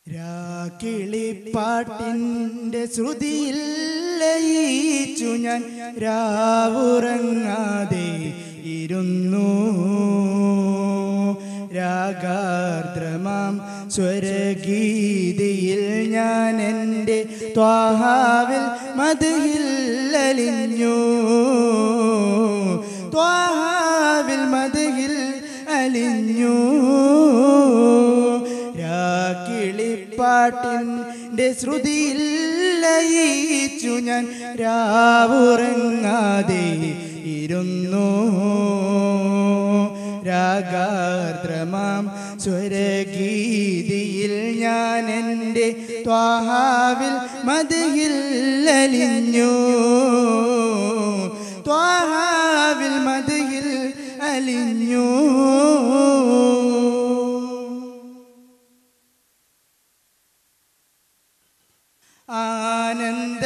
രാക്കിളിപ്പാട്ടിൻ്റെ ശ്രുതിയിൽ ലയിച്ചു ഞാൻ രാവുറങ്ങാതെ ഇരുന്നു രാഗാർദ്രമാം സ്വരഗീതിയിൽ ഞാൻ എൻ്റെ ത്വാഹാവിൽ മതിയിൽ അലിഞ്ഞു ത്വാഹാവിൽ മതിയിൽ അലിഞ്ഞു രാക്കിളിപ്പാട്ടിൻ്റെ ശ്രുതിയിൽ ലയിച്ചു ഞാൻ രാവുറങ്ങാതെ ഇരുന്നു രാഗാർദ്രമാം സ്വരഗീതിയിൽ ഞാൻ എൻ്റെ ത്വാഹാവിൽ മതിയിൽ അലിഞ്ഞു ത്വാഹാവിൽ മതിയിൽ അലിഞ്ഞു ആനന്ദ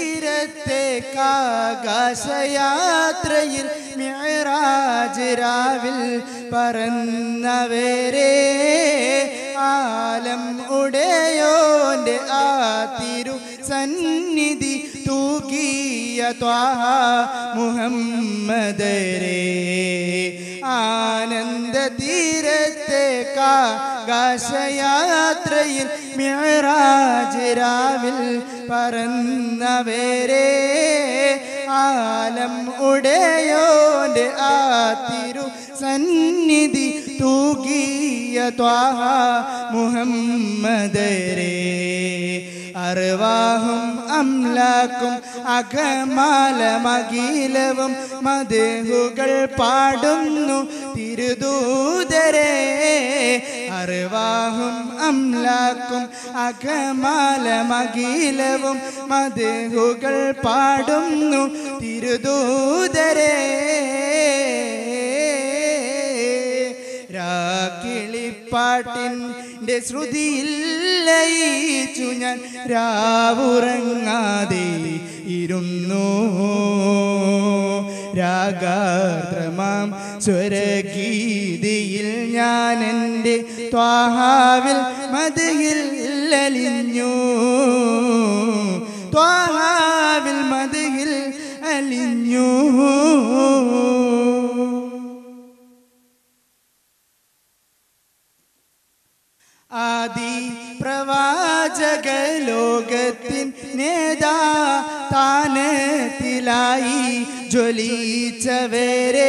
തീരത്തേക്കാകാശയാത്രയിൽ മിഴറാജ് രാവിൽ പറന്നവരെ ആലം ഉടയോന്റെ ആ തിരു സന്നിധി തൂക്കിയ ത്വാഹ മുഹമ്മദരേ ആനന്ദ തീരത്തേക്കാകാശയാത്രയിൽ മിഴറാജ് രാവിൽ പറന്നവരെ ആലം ഉടയോന്റെ ആ തിരു സന്നിധി തൂകിയ ത്വാഹ മുഹമ്മദരേ അറുവാഹും അംലാക്കും അകമാലമകീലവും മധുകൾ പാടുന്നു തിരുദൂതരെ അറിവാഹും അംലാക്കും അകമാലമകീലവും മധുകൾ പാടുന്നു തിരുദൂതരെ രാക്കിളിപ്പാട്ടിൻ്റെ ശ്രുതിയിൽ ലയിച്ചു ഞാൻ രാവുറങ്ങാതെ ഇരുന്നു രാഗാർദ്രമാം സ്വരഗീതിയിൽ ഞാൻ എൻ്റെ ത്വാഹാവിൽ മതിയിൽ അലിഞ്ഞു ത്വാഹാവിൽ മതിയിൽ അലിഞ്ഞു ആദി പ്രവാചക ലോകത്തിൻ നേതാ താനത്തിലായി ജ്വലിച്ചവരെ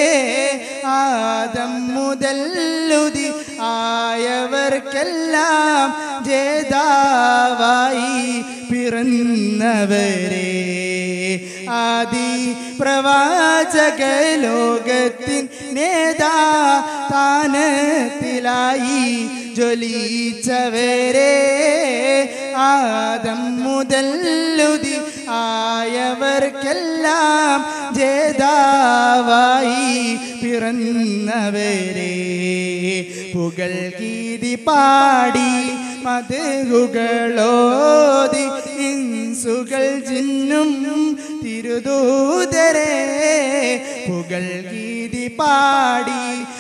ആദം മുതല്ലുതി ആയവർക്കെല്ലാം ജേതാവായി പിറന്നവരെ ആദി പ്രവാചക ലോകത്തിൻ നേതാ താനത്തിലായി ജ്വലിച്ചവരെ ആദം മുതല്ലുതി ആയവർക്കെല്ലാം ജേതാവായി പിറന്നവരെ പുകൾ ഗീതി പാടി മതകുകളോതി ഇൻസുകൾ ജിന്നും തിരുദൂതരെ പുകൾ ഗീതി പാടി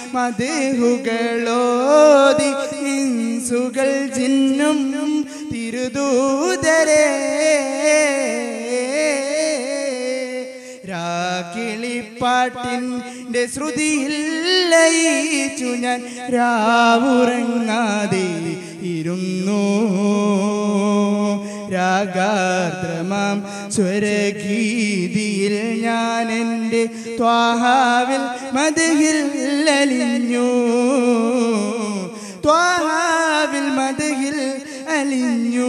മതകുകളോതി ഇൻസുകൾ ജിന്നും തിരുദൂതരെ രാക്കിളിപ്പാട്ടിൻ്റെ ശ്രുതിയിൽ ലയിച്ചു ഞാൻ രാവുറങ്ങാതെ ഇരുന്നു രാഗാർദ്രമാം സ്വരഗീതിയിൽ ഞാൻ എൻ്റെ ത്വാഹാവിൽ മതിയിൽ അലിഞ്ഞു ത്വാഹാവിൽ മതിയിൽ അലിഞ്ഞു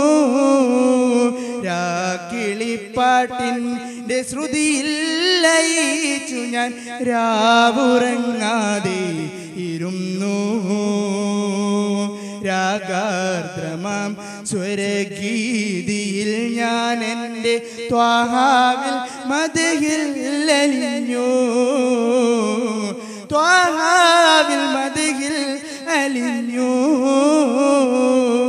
രാക്കിളിപ്പാട്ടിൻ്റെ ശ്രുതിയിൽ ലയിച്ചു ഞാൻ രാവുറങ്ങാതെ ഇരുന്നു രാഗാർദ്രമാം സ്വരഗീതിയിൽ ഞാൻ എൻ്റെ ത്വാഹാവിൽ മതിയിൽ അലിഞ്ഞു ത്വാഹാവിൽ മതിയിൽ അലിഞ്ഞു